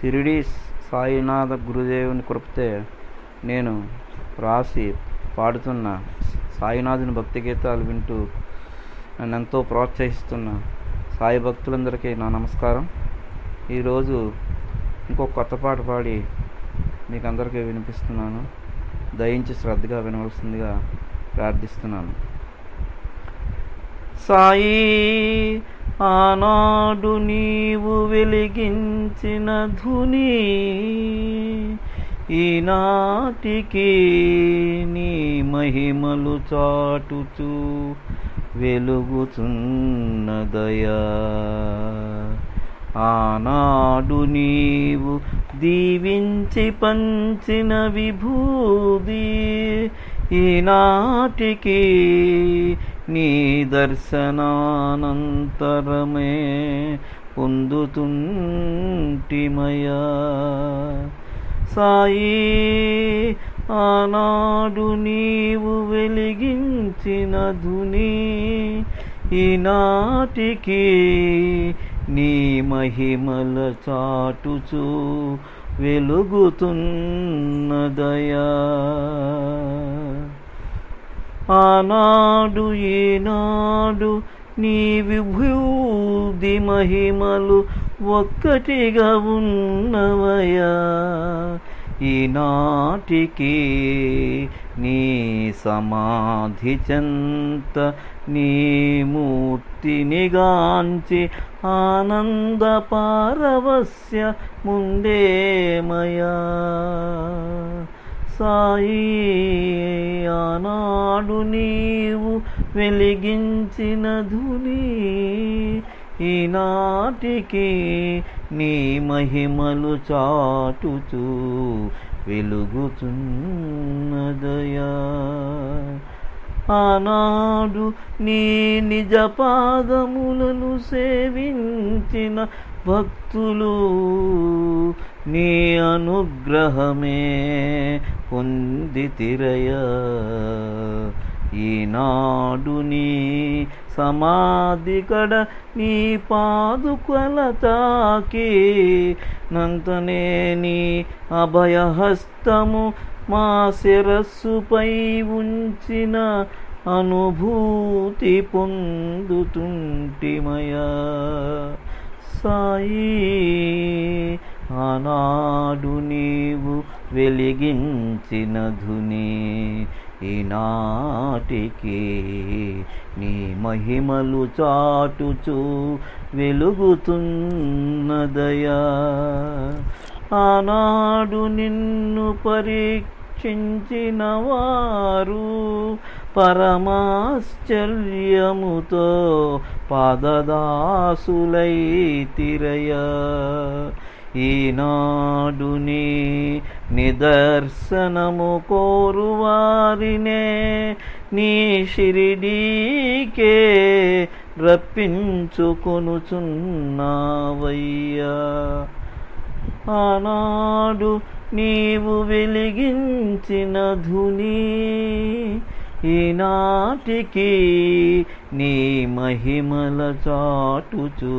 షిరిడి సాయినాథ గురుదేవుని కృపతే నేను రాసి పాడుతున్న సాయినాథుని భక్తి గీతాలు వింటూ నన్ను ఎంతో ప్రోత్సహిస్తున్న సాయి భక్తులందరికీ నా నమస్కారం ఈరోజు ఇంకో కొత్త పాట పాడి మీకు అందరికీ వినిపిస్తున్నాను దయించి శ్రద్ధగా వినవలసిందిగా ప్రార్థిస్తున్నాను సాయి ఆనాడు నీవు వెలిగించిన ధుని ఈనాటికి నీ మహిమలు చాటుచు వెలుగుతున్నదయా ఆనాడు నీవు దీవించి పంచిన విభూది ఈనాటికి నీ దర్శనానంతరమే పొందుతుంటిమయా సాయి ఆనాడు నీవు వెలిగించిన ధుని ఈనాటికి నీ మహిమల చాటుచు వెలుగుతున్నదయా ఆనాడు ఈనాడు నీ విభూది మహిమలు ఒక్కటిగా ఉన్నవయా ఈనాటికి నీ సమాధి చెంత నీ మూర్తిని గాంచి ఆనంద పారవస్య ముందేమయా సాయి ఆనాడు నీవు వెలిగించిన ధుని ఈనాటికి నీ మహిమలు చాటుచూ వెలుగుతున్నదయా ఆనాడు నీ నిజ పాదములను సేవించిన భక్తులు నీ అనుగ్రహమే పొందితిరయ ఈనాడు నీ సమాధి కడ నీ పాదుకల తాకి నంతనే నీ అభయహస్తము మా శిరస్సుపై ఉంచిన అనుభూతి పొందుతుంటిమయా సాయి ఆనాడు నీవు వెలిగించిన ధుని ఈనాటికి నీ మహిమలు చాటుచు వెలుగుతున్నదయా ఆనాడు నిన్ను పరీక్షించిన వారు పరమాశ్చర్యముతో పాదదాసులై తిరయ ఈనాడు నీ నిదర్శనము కోరువారినే నీ షిరిడీకే రప్పించుకొనుచున్నావయ్యా ఆనాడు నీవు వెలిగించిన ధుని ఈనాటికి నీ మహిమల చాటుచు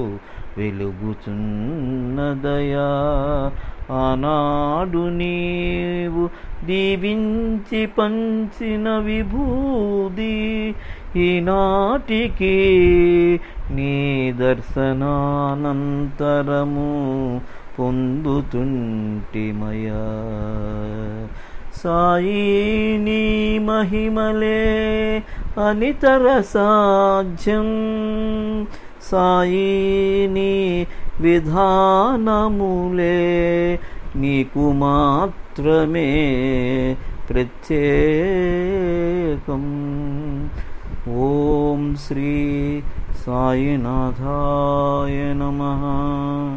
వెలుగుచున్నదయా ఆనాడు నీవు దీవించి పంచిన విభూది ఈనాటికి నీ దర్శనానంతరము పొందుతుంటిమయా సాయి నీ మహిమలే అనితర సాధ్యం సాయి నీ విధానములే నీకు మాత్రమే ప్రత్యేకం ఓం శ్రీ సాయినాథాయ నమః